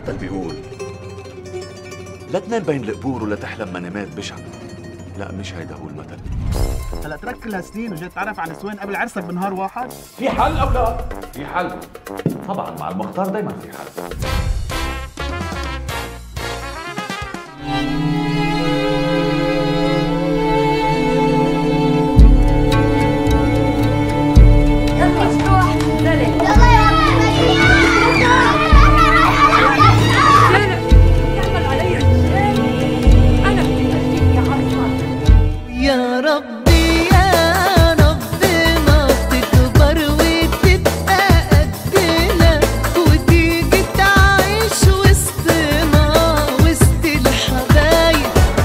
المثل بيقول لا تنام بين القبور ولا تحلم منامات بشعة لا مش هيدا هو المثل هلا ترك كل هالسنين وجيت تعرف على نسوان قبل عرسك بنهار واحد في حل او لا؟ في حل طبعا مع المختار دايما في حل يا ربي يا ربنا تكبر وتبقى قدنا وتيجي تعيش وسطنا وسط الحبايب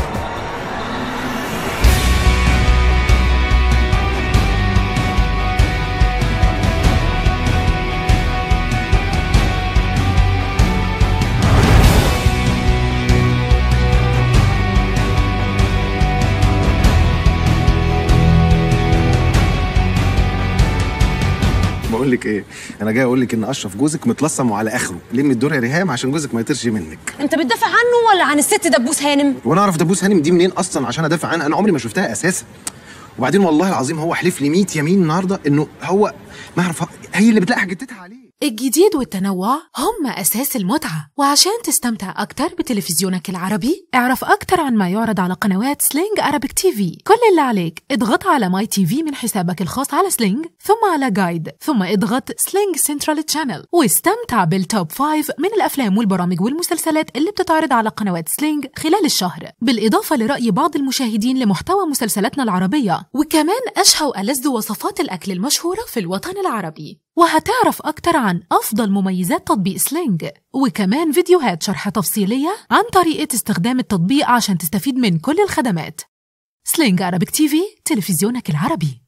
بقول لك ايه انا جاي اقول لك ان اشرف جوزك متلصم وعلى اخره لمي الدور يا ريهام عشان جوزك ما يطيرش منك انت بتدافع عنه ولا عن الست دبوس هانم وانا اعرف دبوس هانم دي منين اصلا عشان ادافع عنها انا عمري ما شفتها اساسا وبعدين والله العظيم هو حلف لي 100 يمين النهارده انه هو ما اعرف هي اللي بتلاقي حاجتها عليه الجديد والتنوع هم أساس المتعة وعشان تستمتع أكتر بتلفزيونك العربي اعرف أكتر عن ما يعرض على قنوات سلينج أرابيك تي في كل اللي عليك اضغط على ماي تي في من حسابك الخاص على سلينج ثم على جايد ثم اضغط سلينج سنترال تشانل واستمتع بالتوب فايف من الأفلام والبرامج والمسلسلات اللي بتتعرض على قنوات سلينج خلال الشهر بالإضافة لرأي بعض المشاهدين لمحتوى مسلسلاتنا العربية وكمان أشهى وألذ وصفات الأكل المشهورة في الوطن العربي وهتعرف أكتر عن أفضل مميزات تطبيق سلينج وكمان فيديوهات شرح تفصيلية عن طريقة استخدام التطبيق عشان تستفيد من كل الخدمات سلينج عربيك تيفي تلفزيونك العربي